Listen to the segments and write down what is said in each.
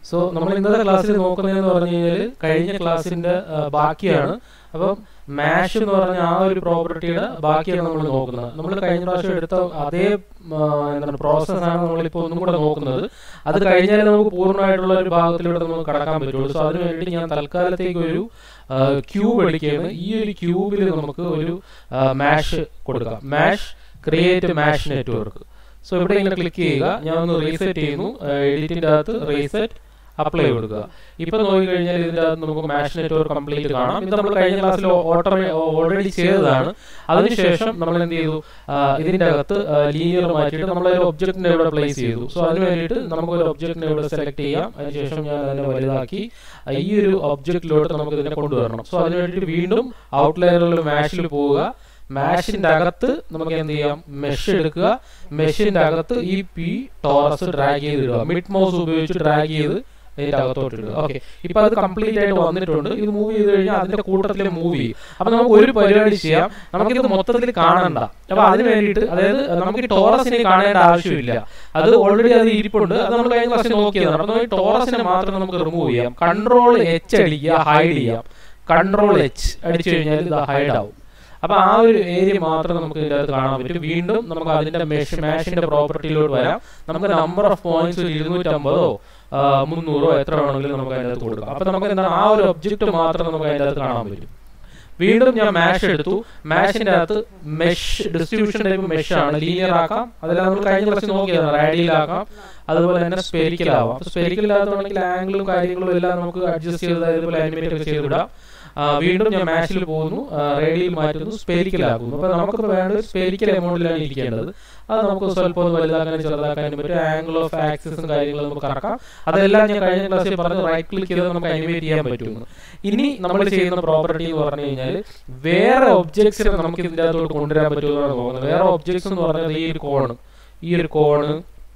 so നമ്മൾ ഇന്നത്തെ ക്ലാസ്സിൽ നോക്കുന്നതെന്ന് പറഞ്ഞു കഴിഞ്ഞാൽ കഴിഞ്ഞ ക്ലാസ്സിന്റെ ആ, ബാക്കിയാണ് അപ്പം മാഷ് എന്ന് പറഞ്ഞ ആ ഒരു പ്രോപ്പർട്ടിയുടെ ബാക്കിയാണ് നമ്മൾ നോക്കുന്നത് നമ്മൾ കഴിഞ്ഞ പ്രാവശ്യം എടുത്ത അതേ ആ, എന്താണ് പ്രോസസ്സാണ് നമ്മളിപ്പോൾ ഒന്നും കൂടെ നോക്കുന്നത് അത് കഴിഞ്ഞാൽ നമുക്ക് പൂർണ്ണമായിട്ടുള്ള ഒരു ഭാഗത്തിലൂടെ നമുക്ക് കടക്കാൻ പറ്റുള്ളൂ സോ അതിന് വേണ്ടി ഞാൻ തൽക്കാലത്തേക്ക് ഒരു ക്യൂബ് എടുക്കുകയാണ് ഈ ഒരു ക്യൂബിൽ നമുക്ക് ഒരു മാഷ് കൊടുക്കാം മാഷ് ക്രിയേറ്റ് മാഷ് നെറ്റ്വർക്ക് സോ ഇവിടെ ഇങ്ങനെ ക്ലിക്ക് ചെയ്യുക ഞാൻ ഒന്ന് റീസെറ്റ് ചെയ്യുന്നു എഡിറ്റിന്റെ അകത്ത് റീസെറ്റ് അപ്ലൈ കൊടുക്കുക ഇപ്പൊ നോക്കി കഴിഞ്ഞാൽ ഇതിന്റെ അകത്ത് നമുക്ക് മാഷ് നെറ്റ്വർക്ക് കംപ്ലീറ്റ് കാണാം ഇത് നമ്മൾ കഴിഞ്ഞ ക്ലാസ്സിൽ ഓട്ടോമേ ഓൾറെഡി ചെയ്തതാണ് അതിനുശേഷം നമ്മൾ എന്ത് ചെയ്തു ആ, ഇതിന്റെ അകത്ത് ലീനിയർ മാറ്റിയിട്ട് നമ്മൾ ഒരു ഒബ്ജക്റ്റിനെ ഇവിടെ പ്ലേസ് ചെയ്തു സോ അതിന് വേണ്ടിയിട്ട് നമുക്ക് ഒരു ഒബ്ജക്റ്റിനെ ഇവിടെ സെലക്ട് ചെയ്യാം അതിനുശേഷം ഞാൻ അതിനെ വലുതാക്കി ആ, ഈ ഒരു ഒബ്ജക്റ്റിലോട്ട് നമുക്ക് ഇതിനെ കൊണ്ടുവരണം സോ അതിന് വേണ്ടിയിട്ട് വീണ്ടും ഔട്ട്ലൈനറിൽ മാഷിൽ പോവുക മാഷിന്റെ അകത്ത് നമുക്ക് എന്ത് ചെയ്യാം മെഷ് എടുക്കുക മെഷിന്റെ അകത്ത് ഈ പി ടോറസ് ഡ്രാഗ് ചെയ്ത് ഇടുക മിഡ് മൗസ് ഉപയോഗിച്ച് ഡ്രാഗ് ചെയ്ത് ഇതിന്റെ അകത്തോട്ട് ഇടുക ഓക്കെ ഇപ്പൊ അത് കംപ്ലീറ്റ് ആയിട്ട് വന്നിട്ടുണ്ട് ഇത് മൂവ് ചെയ്ത് കഴിഞ്ഞാൽ അതിന്റെ കൂട്ടത്തിൽ മൂവ് ചെയ്യും അപ്പൊ നമുക്ക് ഒരു പരിപാടി ചെയ്യാം നമുക്കിത് മൊത്തത്തിൽ കാണണ്ട അപ്പൊ അതിന് വേണ്ടിയിട്ട് അതായത് നമുക്ക് ഈ ടോറസിനെ കാണേണ്ട ആവശ്യമില്ല അത് ഓൾറെഡി അത് ഇരിപ്പുണ്ട് അത് നമ്മൾ കഴിഞ്ഞ ക്ലാസ്സിൽ നോക്കിയതാണ് അപ്പൊ നമുക്ക് ഈ ടോറസിനെ മാത്രം നമുക്ക് റിമൂവ് ചെയ്യാം കൺട്രോൾ എച്ച് അടിക്കുക ഹൈഡ് ചെയ്യാം കൺട്രോൾ എച്ച് അടിച്ചു കഴിഞ്ഞാൽ ഇത് ഹൈഡ് ആവും അപ്പൊ ആ ഒരു ഏരിയ മാത്രം നമുക്ക് ഇതിന്റെ അകത്ത് കാണാൻ പറ്റും വീണ്ടും നമുക്ക് അതിന്റെ മെഷ് മാഷിന്റെ പ്രോപ്പർട്ടിയിലോട്ട് വരാം നമുക്ക് നമ്പർ ഓഫ് പോയിന്റ്സ് ഒരു ഇരുന്നൂറ്റമ്പതോ ആ, മുന്നൂറോ എത്ര വേണമെങ്കിലും നമുക്ക് അതിന്റെ അകത്ത് കൊടുക്കാം അപ്പൊ നമുക്ക് എന്താണ് ആ ഒരു ഒബ്ജക്റ്റ് മാത്രം നമുക്ക് അതിന്റെ അകത്ത് കാണാൻ പറ്റും വീണ്ടും ഞാൻ മാഷ് എടുത്തു മാഷിന്റെ അകത്ത് മെഷ് ഡിസ്ട്രിബ്യൂഷൻ ടൈപ്പ് മെഷ് ആണ് ലീനിയർ ആക്കാം അതെല്ലാം നമ്മൾ കഴിഞ്ഞ ക്ലാസ്സിൽ നോക്കിയതാണ് റാഡിയൽ ആക്കാം അതുപോലെ തന്നെ സ്പെരിക്കൽ ആവാം സ്പെരിക്കൽ ആകത്തുണ്ടെങ്കിൽ ആംഗിളും കാര്യങ്ങളും എല്ലാം നമുക്ക് അഡ്ജസ്റ്റ് ചെയ്ത് അതുപോലെ അനിമേറ്റ് ഒക്കെ ചെയ്തിടാം ആ, വീണ്ടും ഞാൻ മാഷിൽ പോകുന്നു റേഡിയിൽ മാറ്റുന്നു സ്പെരിക്കൽ ആക്കുന്നു അപ്പൊ നമുക്കിപ്പോൾ വേണ്ടത് സ്പെരിക്കൽ എമൗണ്ടിലാണ് ഇരിക്കേണ്ടത് അത് നമുക്ക് സ്വല്പം ഒന്ന് വലുതാക്കാനും ചെറുതാക്കാനും പറ്റും ആംഗിൾ ഓഫ് ആക്സിസും കാര്യങ്ങളും നമുക്ക് കറക്കാം അതെല്ലാം ഞാൻ കഴിഞ്ഞ ക്ലാസ്സിൽ പറഞ്ഞ് റൈറ്റ് ക്ലിക്ക് ചെയ്ത് നമുക്ക് അനിമേറ്റ് ചെയ്യാൻ പറ്റും ഇനി നമ്മൾ ചെയ്യുന്ന പ്രോപ്പർട്ടി എന്ന് പറഞ്ഞു കഴിഞ്ഞാൽ വേറെ ഒബ്ജക്ട്സിനെ നമുക്ക് ഇതിൻ്റെ അകത്തോട്ട് കൊണ്ടുവരാൻ പറ്റുമെന്നാണ് നോക്കുന്നത് വേറെ ഒബ്ജക്ട്സ് എന്ന് പറഞ്ഞാൽ ഈ ഒരു കോണ് ഈ ഒരു കോണ്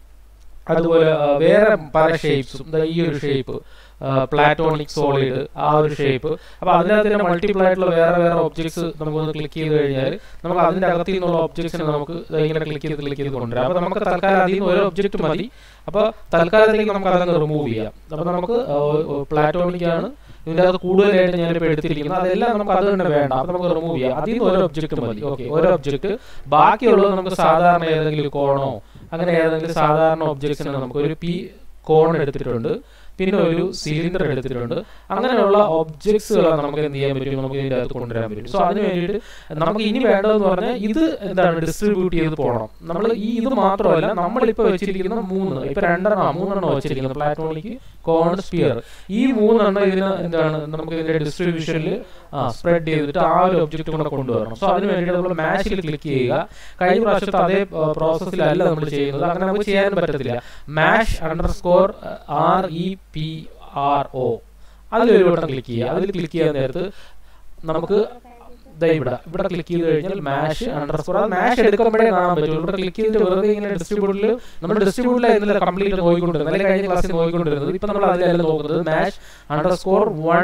അതുപോലെ ആ, വേറെ പല ഷേപ്സും ഈ ഒരു ഷേപ്പ് പ്ലാറ്റോണിക് സോളിഡ് ആ ഒരു ഷേപ്പ് അപ്പൊ അതിനകത്ത് തന്നെ മൾട്ടിപ്പിൾ ആയിട്ടുള്ള വേറെ വേറെ ഒബ്ജക്ട്സ് നമുക്കൊന്ന് ക്ലിക്ക് ചെയ്ത് കഴിഞ്ഞാൽ നമുക്ക് അതിന്റെ അകത്തിൽ നിന്നുള്ള ഒബ്ജക്ട്സിനെ നമുക്ക് ദേ ഇങ്ങനെ ക്ലിക്ക് ചെയ്ത് ക്ലിക്ക് ചെയ്ത് കൊണ്ടുവരാം അപ്പൊ നമുക്ക് തൽക്കാലം അതിൽ നിന്ന് ഒരു ഒബ്ജക്റ്റ് മതി അപ്പൊ തൽക്കാലത്തേക്ക് നമുക്ക് അതങ്ങ് റിമൂവ് ചെയ്യാം അപ്പൊ നമുക്ക് പ്ലാറ്റോണിക് ആണ് ഇതിന്റെ അകത്ത് കൂടുതലായിട്ട് ഞാനിപ്പോൾ എടുത്തിരിക്കുന്നത് അതെല്ലാം നമുക്ക് അത് തന്നെ വേണ്ട അപ്പൊ നമുക്ക് റിമൂവ് ചെയ്യാം അതിൽ നിന്ന് ഒരു ഒബ്ജക്റ്റ് മതി ഓക്കെ ഒരു ഒബ്ജക്റ്റ് ബാക്കിയുള്ളത് നമുക്ക് സാധാരണ ഏതെങ്കിലും കോണോ അങ്ങനെ ഏതെങ്കിലും സാധാരണ ഒബ്ജക്ട്സിനെ നമുക്ക് ഒരു പി കോൺ എടുത്തിട്ടുണ്ട് പിന്നെ ഒരു സിലിണ്ടർ എടുത്തിട്ടുണ്ട് അങ്ങനെയുള്ള ഒബ്ജക്ട്സുകളാണ് നമുക്ക് എന്ത് ചെയ്യാൻ പറ്റും നമുക്ക് ഇതിന്റെ അകത്ത് കൊണ്ടുവരാൻ പറ്റും സോ അതിന് വേണ്ടിയിട്ട് നമുക്ക് ഇനി വേണ്ടതെന്ന് പറഞ്ഞാൽ ഇത് എന്താണ് ഡിസ്ട്രിബ്യൂട്ട് ചെയ്ത് പോകണം നമ്മൾ ഈ ഇത് മാത്രമല്ല നമ്മളിപ്പോൾ വെച്ചിരിക്കുന്ന മൂന്ന് ഇപ്പൊ രണ്ടെണ്ണം ആ, മൂന്നെണ്ണം വെച്ചിരിക്കുന്നത് പ്ലാറ്റോണിക് കോൺ സ്പിയർ ഈ മൂന്നെണ്ണം ഇതിന് എന്താണ് നമുക്ക് ഇതിന്റെ ഡിസ്ട്രിബ്യൂഷനിൽ സ്പ്രെഡ് ചെയ്തിട്ട് ആ ഒരു ഒബ്ജക്റ്റ് കൂടെ കൊണ്ടുവരണം സോ അതിന് വേണ്ടിയിട്ട് നമ്മൾ മാച്ചിൽ ക്ലിക്ക് ചെയ്യുക കഴിഞ്ഞ പ്രാവശ്യത്തെ അതേ പ്രോസസ്സിലല്ല നമ്മൾ ചെയ്യുന്നത് അങ്ങനെ നമുക്ക് ചെയ്യാൻ പറ്റത്തില്ല മാഷ് അണ്ടർ സ്കോർ ആർ ഇ പി ആർ ഒ അതിലൊരു വട്ടം ക്ലിക്ക് ചെയ്യുക അതിൽ ക്ലിക്ക് ചെയ്യാൻ നേരത്ത് നമുക്ക് ദേ ഇവിടെ ഇവിടെ ക്ലിക്ക് ചെയ്ത് കഴിഞ്ഞാൽ മാഷ് അണ്ടർ സ്കോർ അത് മാഷ് എടുക്കുമ്പോഴേ കാണാൻ പറ്റുള്ളൂ ഇവിടെ ക്ലിക്ക് ചെയ്തിട്ട് വെറുതെ ഇങ്ങനെ ഡിസ്ട്രിബ്യൂട്ടിൽ നമ്മൾ ഡിസ്ട്രിബ്യൂട്ടിലായിരുന്നില്ല കംപ്ലീറ്റ് നോക്കിക്കൊണ്ടിരുന്നത് അല്ലെങ്കിൽ കഴിഞ്ഞ ക്ലാസ്സിൽ നോക്കിക്കൊണ്ടിരുന്നത് ഇപ്പൊ നമ്മൾ അതിലല്ല നോക്കുന്നത് മാഷ് under score one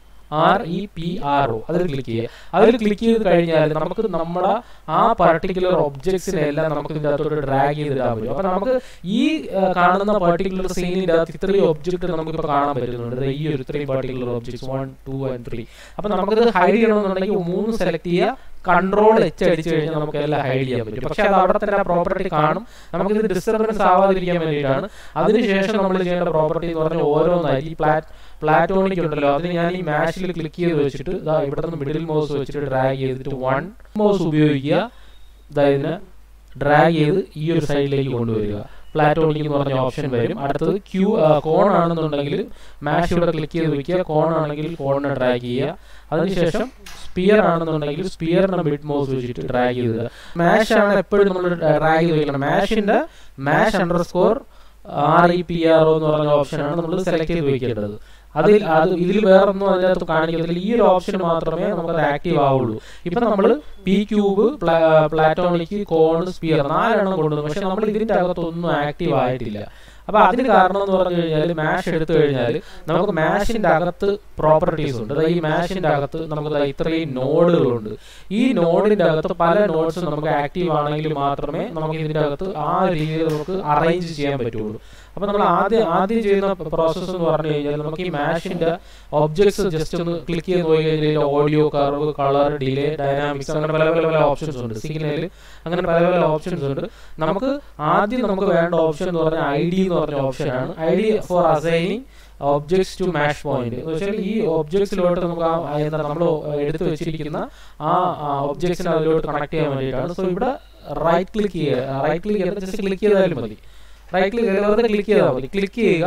R E P R O അതിൽ ക്ലിക്ക് ചെയ്യുക അതിൽ ക്ലിക്ക് ചെയ്ത് കഴിഞ്ഞാൽ നമുക്ക് നമ്മുടെ ആ പർട്ടിക്കുലർ ഒബ്ജക്ട്സിനെ എല്ലാം നമുക്ക് ഇതിന്റെ അകത്തോട്ട് ഡ്രാഗ് ചെയ്തിടാൻ പറ്റും അപ്പൊ നമുക്ക് ഈ ആ, കാണുന്ന പർട്ടിക്കുലർ സീനിന്റെ അകത്ത് ഇത്രയും ഒബ്ജക്ട് നമുക്ക് ഇപ്പൊ കാണാൻ പറ്റുന്നുണ്ട് ദേ ഈ ഒരു ഇത്രയും particular objects one two and three അപ്പൊ നമുക്കിത് ഹൈഡ് ചെയ്യണമെന്നുണ്ടെങ്കിൽ മൂന്ന് സെലക്ട് ചെയ്യുക കൺട്രോൾ എച്ച് അടിച്ചു കഴിഞ്ഞാൽ നമുക്ക് എല്ലാം ഹൈഡ് ചെയ്യാൻ പറ്റും പക്ഷെ അത് അവിടെ തന്നെ പ്രോപ്പർട്ടി കാണും നമുക്ക് ഇത് ഡിസ്റ്റർബൻസ് ആവാതിരിക്കാൻ വേണ്ടിയിട്ടാണ് അതിനുശേഷം നമ്മൾ ചെയ്യേണ്ട പ്രോപ്പർട്ടി എന്ന് പറഞ്ഞാൽ ഓരോന്നായി ഈ പ്ലാറ്റ് പ്ലാറ്റോണിക് ഉണ്ടല്ലോ അതിന് ഞാൻ ഈ മാഷിൽ ക്ലിക്ക് ചെയ്ത് വെച്ചിട്ട് ഇതാ ഇവിടെ നിന്ന് മിഡിൽ മൗസ് വെച്ചിട്ട് ഡ്രാഗ് ചെയ്തിട്ട് വൺ മൗസ് ഉപയോഗിക്കുക ഇതാ ഇതിനെ ഡ്രാഗ് ചെയ്ത് ഈ ഒരു സൈഡിലേക്ക് കൊണ്ടുവരിക പ്ലാറ്റോണിക് എന്ന് പറഞ്ഞ ഓപ്ഷൻ വരും അടുത്തത് ക്യൂ കോൺ ആണെന്നുണ്ടെങ്കിൽ മാഷ് ഇവിടെ ക്ലിക്ക് ചെയ്ത് വെക്കുക കോൺ ആണെങ്കിൽ കോണിനെ ഡ്രാഗ് ചെയ്യുക അതിനുശേഷം സ്പിയർ ആണെന്നുണ്ടെങ്കിൽ സ്പിയറിന്റെ മിഡ് മൗസ് വെച്ചിട്ട് ഡ്രാഗ് ചെയ്ത് മാഷ് ആണ് എപ്പോഴും നമ്മൾ ഡ്രാഗ് ചെയ്ത് വെക്കണം മാഷിന്റെ മാഷ് അണ്ടർ സ്കോർ ആർ ഇ പി ആർ എന്ന് പറഞ്ഞ ഓപ്ഷനാണ് നമ്മൾ സെലക്ട് ചെയ്ത് വെക്കേണ്ടത് അതിൽ അത് ഇതിൽ വേറൊന്നും അതിനകത്ത് കാണിക്കത്തില്ല ഈ ഒരു ഓപ്ഷൻ മാത്രമേ നമുക്ക് അത് ആക്റ്റീവ് ആവുള്ളൂ ഇപ്പൊ നമ്മൾ P cube platonic cone sphere നാലെണ്ണം കൊണ്ടുവന്നു പക്ഷെ നമ്മൾ ഇതിന്റെ അകത്തൊന്നും ആക്റ്റീവ് ആയിട്ടില്ല അപ്പൊ അതിന് കാരണം എന്ന് പറഞ്ഞു കഴിഞ്ഞാൽ മാഷ് എടുത്തു കഴിഞ്ഞാൽ നമുക്ക് മാഷിന്റെ അകത്ത് പ്രോപ്പർട്ടീസ് ഉണ്ട് അതായത് ഈ മാഷിന്റെ അകത്ത് നമുക്ക് ദാ ഇത്രയും നോഡുകളുണ്ട് ഈ നോഡിന്റെ അകത്ത് പല നോഡ്സും നമുക്ക് ആക്റ്റീവ് ആണെങ്കിൽ മാത്രമേ നമുക്ക് ഇതിന്റെ അകത്ത് ആ രീതിയിൽ നമുക്ക് അറേഞ്ച് ചെയ്യാൻ പറ്റുള്ളൂ അപ്പോൾ നമ്മൾ ആദ്യം ആദ്യം ചെയ്യുന്ന പ്രോസസ്സ് എന്ന് പറഞ്ഞു കഴിഞ്ഞാൽ നമുക്ക് ഈ മാഷിന്റെ ഒബ്ജക്ട്സ് ജസ്റ്റ് ഒന്ന് ക്ലിക്ക് ചെയ്ത് പോയി കഴിഞ്ഞാൽ audio curve colour delay dynamics അങ്ങനെ പല പല പല ഓപ്ഷൻസ് ഉണ്ട് സിഗ്നൽ അങ്ങനെ പല പല ഓപ്ഷൻസ് ഉണ്ട് നമുക്ക് ആദ്യം നമുക്ക് വേണ്ട ഓപ്ഷൻ എന്ന് പറഞ്ഞാൽ ഐ ഡി എന്ന് പറഞ്ഞ ഓപ്ഷനാണ് I D for assigning objects to mesh point എന്ന് വെച്ചാൽ ഈ ഒബ്ജക്ട്സിലോട്ട് നമുക്ക് ആ എന്താ നമ്മൾ എടുത്തു വെച്ചിരിക്കുന്ന ആ ഒബ്ജക്ട്സിനെ അതിലോട്ട് കണക്ട് ചെയ്യാൻ വേണ്ടിയിട്ടാണ് സോ ഇവിടെ റൈറ്റ് ക്ലിക്ക് ചെയ്യുക റൈറ്റ് ക്ലിക്ക് ചെയ്താൽ ജസ്റ്റ് ക്ലിക്ക് ചെയ്താലും മതി റൈറ്റ് ക്ലിക്ക് വെറുതെ ക്ലിക്ക് ചെയ്താൽ മതി ക്ലിക്ക് ചെയ്യുക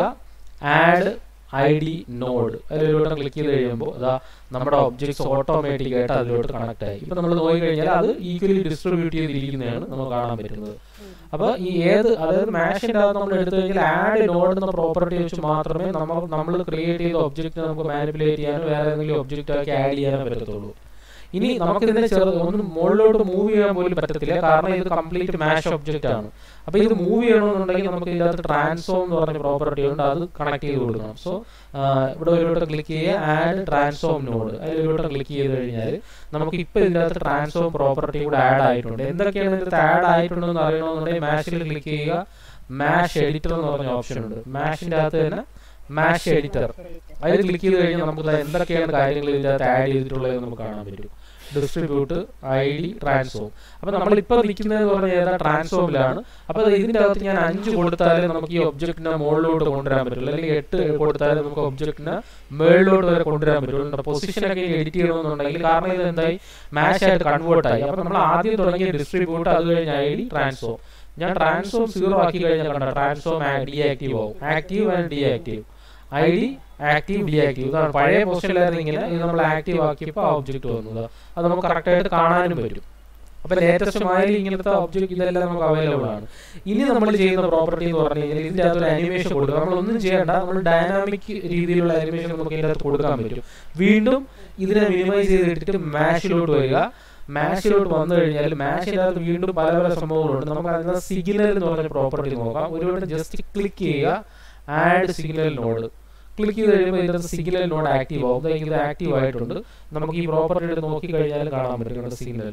ആഡ് ഐ ഡി നോഡ് അതിലോട്ട് ക്ലിക്ക് ചെയ്ത് കഴിയുമ്പോൾ അതാ നമ്മുടെ ഒബ്ജക്ട്സ് ഓട്ടോമാറ്റിക് ആയിട്ട് അതിലോട്ട് കണക്ട് ആയി ഇപ്പൊ നമ്മൾ നോക്കി കഴിഞ്ഞാൽ അത് ഈക്വലി ഡിസ്ട്രിബ്യൂട്ട് ചെയ്തിരിക്കുന്നതാണ് നമുക്ക് കാണാൻ പറ്റുന്നത് അപ്പോൾ ഈ ഏത് അതായത് മാഷിന്റെ അകത്ത് നമ്മൾ എടുത്തു കഴിഞ്ഞാൽ ആഡ് നോഡ് എന്ന പ്രോപ്പർട്ടി വെച്ച് മാത്രമേ നമ്മൾ നമ്മൾ ക്രിയേറ്റ് ചെയ്ത ഒബ്ജക്റ്റ് നമുക്ക് മാനിപ്പുലേറ്റ് ചെയ്യാനോ വേറെ ഏതെങ്കിലും ഒബ്ജക്റ്റ് ആക്കി ആഡ് ചെയ്യാനോ പറ്റത്തുള്ളൂ ഇനി നമുക്ക് ഇതിനെ ചെറു ഒന്ന് മുകളിലോട്ട് മൂവ് ചെയ്യാൻ പോലും പറ്റത്തില്ല കാരണം ഇത് കംപ്ലീറ്റ് മാഷ് ഒബ്ജക്റ്റ് ആണ് അപ്പോൾ ഇത് മൂവ് ചെയ്യണമെന്നുണ്ടെങ്കിൽ നമുക്ക് ഇതിനകത്ത് ട്രാൻസ്ഫോം എന്ന് പറഞ്ഞ പ്രോപ്പർട്ടി ഉണ്ട് അത് കണക്ട് ചെയ്ത് കൊടുക്കണം സോ ഇവിടെ ഒരുവട്ടം ക്ലിക്ക് ചെയ്യുക ആഡ് ട്രാൻസ്ഫോം നോഡ് അതിൽ ഒരുവട്ടം ക്ലിക്ക് ചെയ്ത് കഴിഞ്ഞാൽ നമുക്ക് ഇപ്പോൾ ഇതിനകത്ത് ട്രാൻസ്ഫോം പ്രോപ്പർട്ടി കൂടെ ആഡ് ആയിട്ടുണ്ട് എന്തൊക്കെയാണ് ഇതിനകത്ത് ആഡ് ആയിട്ടുണ്ടെന്ന് അറിയണമെന്നുണ്ടെങ്കിൽ മാഷിൽ ക്ലിക്ക് ചെയ്യുക മാഷ് എഡിറ്റർ എന്ന് പറഞ്ഞ ഓപ്ഷൻ ഉണ്ട് മാഷിന്റെ അകത്ത് തന്നെ മാഷ് എഡിറ്റർ അതിൽ ക്ലിക്ക് ചെയ്ത് കഴിഞ്ഞാൽ നമുക്ക് എന്തൊക്കെയാണ് കാര്യങ്ങൾ ഇതിനകത്ത് ആഡ് ചെയ്തിട്ടുള്ളത് നമുക്ക് കാണാൻ പറ്റും ഡിസ്ട്രിബ്യൂട്ട് ഐ ഡി ട്രാൻസ്ഫോം അപ്പൊ നമ്മളിപ്പോൾ നിൽക്കുന്നത് പറഞ്ഞാൽ ഏതാ ട്രാൻസ്ഫോമിലാണ് അപ്പൊ ഇതിന്റെ അകത്ത് ഞാൻ അഞ്ച് കൊടുത്താലേ നമുക്ക് ഈ ഒബ്ജക്റ്റിനെ മുകളിലോട്ട് കൊണ്ടുവരാൻ പറ്റുള്ളൂ അല്ലെങ്കിൽ എട്ട് കൊടുത്താലേ നമുക്ക് ഒബ്ജക്റ്റിനെ മുകളിലോട്ട് വരെ കൊണ്ടുവരാൻ പറ്റുള്ളൂ പൊസിഷനൊക്കെ എഡിറ്റ് ചെയ്യണമെന്നുണ്ടെങ്കിൽ കാരണം ഇത് എന്തായി മാച്ച് ആയിട്ട് കൺവേർട്ട് ആയി അപ്പൊ നമ്മൾ ആദ്യം തുടങ്ങിയ ഡിസ്ട്രിബ്യൂട്ട് അത് കഴിഞ്ഞ് ഐ ഡി ട്രാൻസ്ഫോം ഞാൻ ട്രാൻസ്ഫോം സീറോ ആക്കി കഴിഞ്ഞാൽ കണ്ട ട്രാൻസ്ഫോം ഡി ആക്റ്റീവ് ആവും active and D active I D active D active ഇതാണ് പഴയ പൊസിഷനിലായിരുന്നെങ്കിൽ ഇത് നമ്മൾ ആക്റ്റീവ് ആക്കിയപ്പോൾ ആ ഒബ്ജക്റ്റ് വന്നത് അത് നമുക്ക് കറക്റ്റായിട്ട് കാണാനും പറ്റും അപ്പൊ ലേറ്റസ്റ്റ് മാതിരി ഇങ്ങനത്തെ ഒബ്ജക്റ്റ് ഇതെല്ലാം നമുക്ക് അവൈലബിൾ ആണ് ഇനി നമ്മൾ ചെയ്യുന്ന പ്രോപ്പർട്ടി എന്ന് പറഞ്ഞു കഴിഞ്ഞാൽ ഇതിന്റെ അകത്ത് ഒരു അനിമേഷൻ കൊടുക്കുക നമ്മൾ ഒന്നും ചെയ്യേണ്ട നമ്മൾ ഡൈനാമിക് രീതിയിലുള്ള അനിമേഷൻ നമുക്ക് ഇതിന്റെ അകത്ത് കൊടുക്കാൻ പറ്റും വീണ്ടും ഇതിനെ മിനിമൈസ് ചെയ്തിട്ട് മാഷിലോട്ട് വരിക മാഷിലോട്ട് വന്നു കഴിഞ്ഞാൽ മാഷിനകത്ത് വീണ്ടും പല പല സംഭവങ്ങളുണ്ട് നമുക്ക് അതിനകത്ത് സിഗ്നൽ എന്ന് പറഞ്ഞ പ്രോപ്പർട്ടി നോക്കാം ഒരുപാട് ജസ്റ്റ് ക്ലിക്ക് ചെയ്യുക ആഡ് സിഗ്നൽ നോഡ് ക്ലിക്ക് ചെയ്ത് കഴിയുമ്പോൾ ഇതിനകത്ത് സിഗ്നൽ നോഡ് ആക്റ്റീവ് ആവും ഇത് ആക്റ്റീവ് ആയിട്ടുണ്ട് നമുക്ക് ഈ പ്രോപ്പർട്ടി നോക്കി കഴിഞ്ഞാൽ കാണാൻ പറ്റും സിഗ്നൽ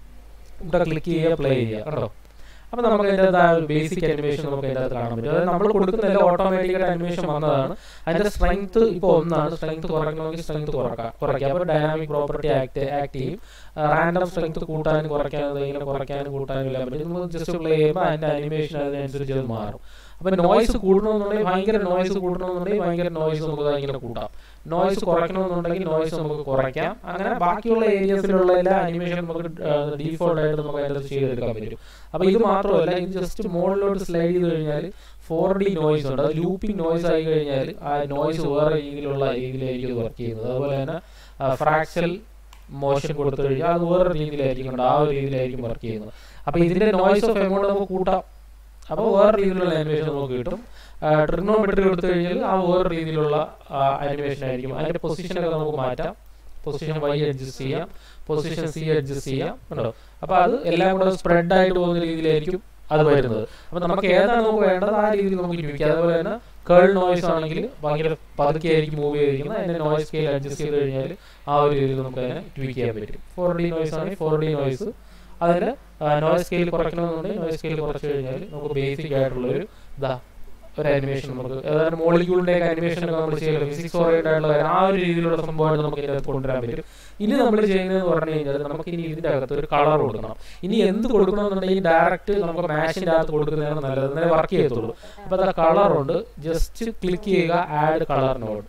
ഇവിടെ ക്ലിക്ക് ചെയ്യുക പ്ലേ ചെയ്യുക കണ്ടോ അപ്പൊ നമുക്ക് അതിൻ്റെ ആ ഒരു ബേസിക് അനിമേഷൻ നമുക്ക് അതിൻ്റെ അകത്ത് കാണാൻ പറ്റും അതായത് നമ്മൾ കൊടുക്കുന്ന ഓട്ടോമാറ്റിക്കായിട്ട് അനിമേഷൻ വന്നതാണ് അതിന്റെ സ്ട്രെങ്ത് ഇപ്പോൾ ഒന്നാണ് സ്ട്രെങ്ത് കുറയ്ക്കണമെങ്കിൽ സ്ട്രെങ്ത് കുറക്കാം കുറയ്ക്കാം അപ്പോൾ ഡൈനാമിക് പ്രോപ്പർട്ടി ആക്ട് ആക്ട് ചെയ്യും റാൻഡം സ്ട്രെങ്ത് കൂട്ടാനും കുറയ്ക്കാനും ഇങ്ങനെ കുറയ്ക്കാനും കൂട്ടാനും എല്ലാം പറ്റും നമുക്ക് ജസ്റ്റ് പ്ലേ ചെയ്യുമ്പോൾ അതിന്റെ അനിമേഷൻ അതിനനുസരിച്ച് അത് മാറും അപ്പൊ നോയ്സ് കൂടണമെന്നുണ്ടെങ്കിൽ ഭയങ്കര നോയ്സ് കൂടണമെന്നുണ്ടെങ്കിൽ ഭയങ്കര നോയ്സ് നമുക്ക് ഇങ്ങനെ കൂട്ടാം നോയ്സ് കുറയ്ക്കണമെന്നുണ്ടെങ്കിൽ നോയ്സ് നമുക്ക് കുറയ്ക്കാം അങ്ങനെ ബാക്കിയുള്ള ഏരിയസിലുള്ള എല്ലാ അനിമേഷൻ നമുക്ക് ഡീഫോൾട്ട് ആയിട്ട് നമുക്ക് അതിനകത്ത് ചെയ്തെടുക്കാൻ പറ്റും അപ്പൊ ഇത് മാത്രമല്ല ഇത് ജസ്റ്റ് മുകളിലോട്ട് സ്ലൈഡ് ചെയ്ത് കഴിഞ്ഞാൽ ഫോർ ഡി നോയ്സ് ഉണ്ട് അത് ലൂപ്പിംഗ് നോയ്സ് ആയി കഴിഞ്ഞാൽ ആ നോയ്സ് വേറെ രീതിയിലുള്ള രീതിയിലായിരിക്കും വർക്ക് ചെയ്യുന്നത് അതുപോലെ തന്നെ ഫ്രാക്ചൽ മോഷൻ കൊടുത്തു കഴിഞ്ഞാൽ അത് വേറെ രീതിയിലായിരിക്കും ആ ഒരു രീതിയിലായിരിക്കും വർക്ക് ചെയ്യുന്നത് അപ്പൊ ഇതിന്റെ നോയ്സ് ഓഫ് എമൗണ്ട് നമുക്ക് കൂട്ടാം അപ്പോൾ വേറെ രീതിയിലുള്ള അനിമേഷൻ നമുക്ക് കിട്ടും ട്രിഗ്നോമെട്രി എടുത്തു കഴിഞ്ഞാൽ ആ വേറെ രീതിയിലുള്ള അനിമേഷൻ ആയിരിക്കും അതിന്റെ പൊസിഷനൊക്കെ നമുക്ക് മാറ്റാം പൊസിഷൻ വൈ അഡ്ജസ്റ്റ് ചെയ്യാം പൊസിഷൻ സി അഡ്ജസ്റ്റ് ചെയ്യാം കേട്ടോ അപ്പൊ അത് എല്ലാം കൂടെ സ്പ്രെഡ് ആയിട്ട് പോകുന്ന രീതിയിലായിരിക്കും അത് വരുന്നത് അപ്പൊ നമുക്ക് ഏതാണ് നമുക്ക് വേണ്ടത് ആ രീതിയിൽ നമുക്ക് ഉപയോഗിക്കാം അതുപോലെ തന്നെ കേൾ നോയ്സ് ആണെങ്കിൽ ഭയങ്കര പതുക്കെ ആയിരിക്കും മൂവ് ചെയ്തിരിക്കുന്നത് അതിന്റെ നോയ്സ് സ്കെയിൽ അഡ്ജസ്റ്റ് ചെയ്ത് കഴിഞ്ഞാൽ ആ ഒരു രീതിയിൽ നമുക്ക് അതിനെ ട്വീക്ക് ചെയ്യാൻ പറ്റും ഫോർ ഡി നോയ്സ് ആണെങ്കിൽ ഫോർ ഡി നോയ്സ് അതിന് നോയ്സ് സ്കെയിൽ കുറയ്ക്കണമെന്നുണ്ടെങ്കിൽ നോയ്സ് സ്കെയിൽ കുറച്ച് കഴിഞ്ഞാൽ നമുക്ക് ബേസിക് ആയിട്ടുള്ള ഒരു ഇതാ ഒരു അനിമേഷൻ നമുക്ക് അതായത് മോളിക്യൂളിന്റെ ഒക്കെ അനിമേഷൻ ഒക്കെ നമ്മൾ ചെയ്യല്ലോ ഫിസിക്സ് ഓറിയന്റ് ആയിട്ടുള്ള ആ ഒരു രീതിയിലുള്ള സംഭവമായിട്ട് നമുക്ക് ഇതിനകത്ത് കൊണ്ടുവരാൻ പറ്റും ഇനി നമ്മൾ ചെയ്യുന്നത് പറഞ്ഞു കഴിഞ്ഞാൽ നമുക്ക് ഇനി ഇതിന്റെ അകത്ത് ഒരു കളർ കൊടുക്കണം ഇനി എന്ത് കൊടുക്കണമെന്നുണ്ടെങ്കിൽ ഡയറക്റ്റ് നമുക്ക് മാഷിന്റെ അകത്ത് കൊടുക്കുന്നതാണ് നല്ലത് എന്നാലേ വർക്ക് ചെയ്യത്തുള്ളൂ അപ്പൊ അതാ കളർ ഉണ്ട് ജസ്റ്റ് ക്ലിക്ക് ചെയ്യുക ആഡ് കളർ നോഡ്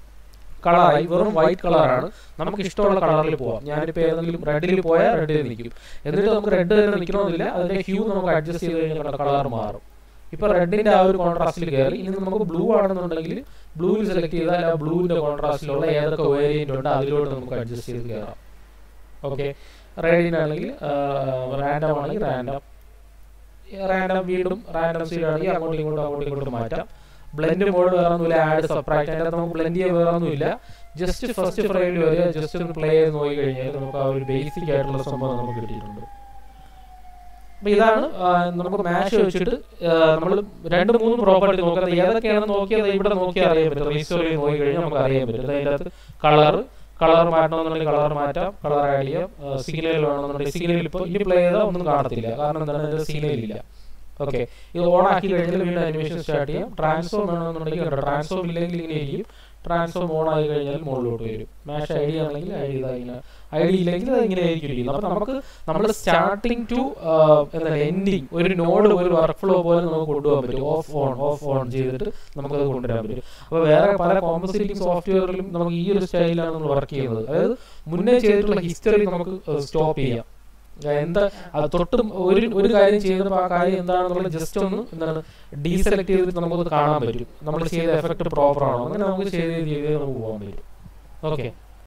കളറായി വെറും വൈറ്റ് കളറാണ് നമുക്ക് ഇഷ്ടമുള്ള കളറിൽ പോവാം ഞാനിപ്പോൾ ഏതെങ്കിലും റെഡിൽ പോയാൽ റെഡിൽ നിൽക്കും എന്നിട്ട് നമുക്ക് റെഡ് തന്നെ നിൽക്കണമെന്നില്ല അതിന്റെ ഹ്യൂ നമുക്ക് അഡ്ജസ്റ്റ് ചെയ്ത് കഴിഞ്ഞാൽ കളർ മാറും ഇപ്പൊ റെഡിന്റെ ആ ഒരു കോൺട്രാസ്റ്റിൽ കയറി ഇനി നമുക്ക് ബ്ലൂ ആണെന്നുണ്ടെങ്കിൽ ബ്ലൂവിൽ സെലക്ട് ചെയ്താൽ ആ ബ്ലൂവിന്റെ കോൺട്രാസ്റ്റിലുള്ള ഏതൊക്കെ വേരിയന്റ് ഉണ്ട് അതിലൂടെ നമുക്ക് അഡ്ജസ്റ്റ് ചെയ്ത് കയറാം ഓക്കെ റെഡിനാണെങ്കിൽ റാൻഡം ആണെങ്കിൽ റാൻഡം റാൻഡം വീണ്ടും റാൻഡം സീഡ് ആണെങ്കിൽ അങ്ങോട്ടും ഇങ്ങോട്ടും അങ്ങോട്ടും ഇങ്ങോട്ടും മാറ്റാം ബ്ലെൻഡ് മോഡ് വേറെ ഒന്നുമില്ല ആഡ് സബ്ട്രാക്ട് അതിനകത്ത് നമുക്ക് ബ്ലെൻഡ് ചെയ്യാൻ വേറെ ഒന്നുമില്ല ജസ്റ്റ് ഫസ്റ്റ് ഫ്രെയിമിൽ വരിക ജസ്റ്റ് ഒന്ന് പ്ലേ ചെയ്ത് നോക്കി കഴിഞ്ഞാൽ നമുക്ക് ആ ഒരു ബേസിക് ആയിട്ടുള്ള സംഭവം നമുക്ക് കിട്ടിയിട്ടുണ്ട് അപ്പൊ ഇതാണ് നമുക്ക് മാഷ് വെച്ചിട്ട് നമ്മൾ രണ്ട് മൂന്ന് പ്രോപ്പർട്ടി നോക്കുന്നത് ഏതൊക്കെയാണെന്ന് നോക്കിയാൽ ഇവിടെ നോക്കിയാൽ അറിയാൻ പറ്റും റീസ്റ്റോറിൽ നോക്കി കഴിഞ്ഞാൽ നമുക്ക് അറിയാൻ പറ്റും അതിൻ്റെ അകത്ത് കളർ കളർ മാറ്റണമെന്നുണ്ടെങ്കിൽ കളർ മാറ്റാം കളർ ആഡ് ചെയ്യാം സിഗ്നൽ വേണമെന്നുണ്ടെങ്കിൽ സിഗ്നൽ ഇപ്പോൾ ഇനി പ്ലേ ചെയ്താൽ ഒന്നും കാണത്തില്ല കാരണം എന്താണ് അതിന്റെ സിഗ്നൽ ഇല്ല ഓക്കെ ഇത് ഓൺ ആക്കി കഴിഞ്ഞാൽ വീണ്ടും അനിമേഷൻ സ്റ്റാർട്ട് ചെയ്യാം ട്രാൻസ്ഫോം വേണമെന്നുണ്ടെങ്കിൽ കണ്ടോ ട്രാൻസ്ഫോം ഇല്ലെങ്കിൽ ഇങ്ങനെ ഇരിക്കും ട്രാൻസ്ഫോം ഓൺ ആയി കഴിഞ്ഞാൽ മുകളിലോട്ട് വരും മാഷ് ഐ ഡി ആണെങ്കിൽ ഐ ഡി ഇങ്ങനെ ഐ ഡി ഇല്ലെങ്കിൽ അത് ഇങ്ങനെ ആയിരിക്കും ഇരിക്കുന്നത് അപ്പം നമുക്ക് നമ്മൾ സ്റ്റാർട്ടിങ് ടു എന്താ എൻഡിങ് ഒരു നോഡ് ഒരു വർക്ക് ഫ്ലോ പോലെ നമുക്ക് കൊണ്ടുപോകാൻ പറ്റും ഓഫ് ഓൺ ഓഫ് ഓൺ ചെയ്തിട്ട് നമുക്കത് കൊണ്ടുവരാൻ പറ്റും അപ്പോൾ വേറെ പല കോമ്പസിറ്റിംഗ് സോഫ്റ്റ്വെയറിലും നമുക്ക് ഈ ഒരു സ്റ്റൈലാണ് നമ്മൾ വർക്ക് ചെയ്യുന്നത് അതായത് മുന്നേ ചെയ്തിട്ടുള്ള ഹിസ്റ്ററി നമുക്ക് സ്റ്റോപ്പ് ചെയ്യാം എന്താ അത് തൊട്ടും ഒരു ഒരു കാര്യം ചെയ്തപ്പോൾ ആ കാര്യം എന്താണെന്നുള്ള ജസ്റ്റ് ഒന്ന് എന്താണ് ഡീസെലക്ട് ചെയ്തിട്ട് നമുക്കത് കാണാൻ പറ്റും നമ്മൾ ചെയ്ത എഫക്ട് പ്രോപ്പർ ആണോ അങ്ങനെ നമുക്ക് ചെയ്ത് ചെയ്ത് നമുക്ക് പോകാൻ പറ്റും ഓക്കെ